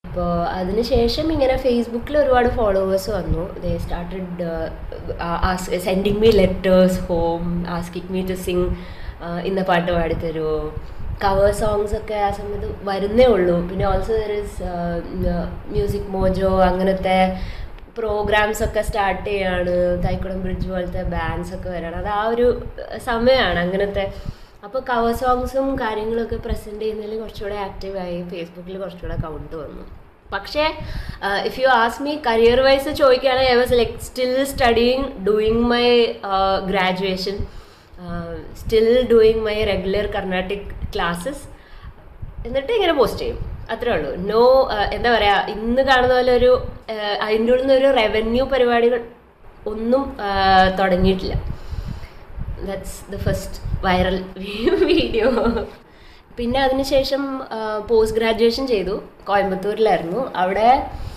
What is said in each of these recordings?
അപ്പോൾ അതിനുശേഷം ഇങ്ങനെ ഫേസ്ബുക്കിൽ ഒരുപാട് ഫോളോവേഴ്സ് വന്നു they started sending me letters home asking me to sing ഇന്ന പാട്ട് പാടിത്തരുമോ കവർ സോങ്സ് ഒക്കെ ആ സമയത്ത് വരുന്നേ ഉള്ളൂ പിന്നെ also there is music Mojo അങ്ങനത്തെ പ്രോഗ്രാംസ് ഒക്കെ സ്റ്റാർട്ട് ചെയ്യാണ് തൈക്കുടം ബ്രിഡ്ജ് പോലത്തെ ബാൻഡ്സ് ഒക്കെ വരണം അത് ആ ഒരു സമയമാണ് അങ്ങനത്തെ അപ്പോൾ കവർ സോങ്സും കാര്യങ്ങളൊക്കെ പ്രസൻറ്റ് ചെയ്യുന്നതിൽ കുറച്ചുകൂടെ ആക്റ്റീവായി ഫേസ്ബുക്കിൽ കുറച്ചുകൂടെ കൗണ്ട് വന്നു പക്ഷേ if you ask me career wise ചോദിക്കുകയാണെങ്കിൽ I was like still studying doing my graduation still doing my regular Carnatic classes എന്നിട്ട് ഇങ്ങനെ പോസ്റ്റ് ചെയ്യും അത്രേ ഉള്ളൂ നോ എന്താ പറയാ ഇന്ന് കാണുന്ന പോലെ ഒരു അതിൻ്റെ ഉള്ളിൽ നിന്ന് ഒരു റവന്യൂ പരിപാടികൾ ഒന്നും തുടങ്ങിയിട്ടില്ല that's the first viral video പിന്നെ അതിനുശേഷം പോസ്റ്റ് ഗ്രാജുവേഷൻ ചെയ്തു കോയമ്പത്തൂരിലായിരുന്നു അവിടെ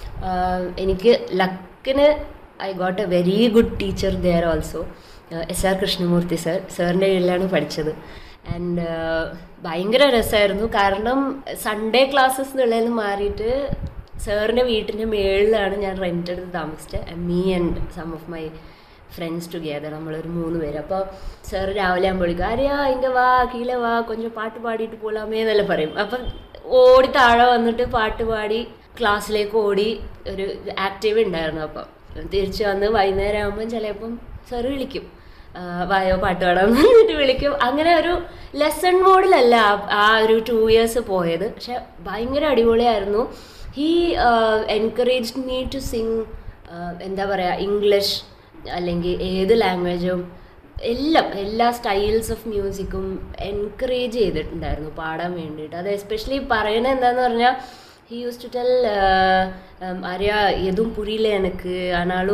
എനിക്ക് ലക്കിന് I got a very good teacher there also S R Krishnamurthy sir സാറിൻ്റെ കീഴിലാണ് പഠിച്ചത് ആൻഡ് ഭയങ്കര രസമായിരുന്നു കാരണം സൺഡേ ക്ലാസ്സസ് എന്നുള്ളതിൽ മാറിയിട്ട് സാറിൻ്റെ വീട്ടിൻ്റെ മേളിലാണ് ഞാൻ റെൻ്റ് എടുത്ത് താമസിച്ചത് me and some of my friends together നമ്മളൊരു മൂന്ന് പേര് അപ്പോൾ സാർ രാവിലെ ആകുമ്പോൾ വിളിക്കും ആരെയാ ഇങ്ങ വാ കീഴെ വാ കൊഞ്ചം പാട്ട് പാടിയിട്ട് പോലാമേ എന്നെല്ലാം പറയും അപ്പം ഓടി താഴെ വന്നിട്ട് പാട്ട് പാടി ക്ലാസ്സിലേക്ക് ഓടി ഒരു ആക്റ്റീവ് ഉണ്ടായിരുന്നു അപ്പം തിരിച്ച് വന്ന് വൈകുന്നേരം ആകുമ്പം ചിലപ്പം സാറ് വിളിക്കും വായോ പാട്ട് പാടാൻ എന്നിട്ട് വിളിക്കും അങ്ങനെ ഒരു ലെസൺ മോഡിലല്ല ആ ഒരു ടു ഇയേഴ്സ് പോയത് പക്ഷെ ഭയങ്കര അടിപൊളിയായിരുന്നു he encourage me to sing എന്താ പറയുക ഇംഗ്ലീഷ് അല്ലെങ്കിൽ ഏത് ലാംഗ്വേജും എല്ലാം എല്ലാ സ്റ്റൈൽസ് ഓഫ് മ്യൂസിക്കും എൻകറേജ് ചെയ്തിട്ടുണ്ടായിരുന്നു പാടാൻ വേണ്ടിയിട്ട് അത് എസ്പെഷ്യലി പറയണത് എന്താന്ന് പറഞ്ഞാൽ ഹി യൂസ് ടു ടെൽ അറിയാ എതും പുരിയില്ല എനിക്ക് ആണാലും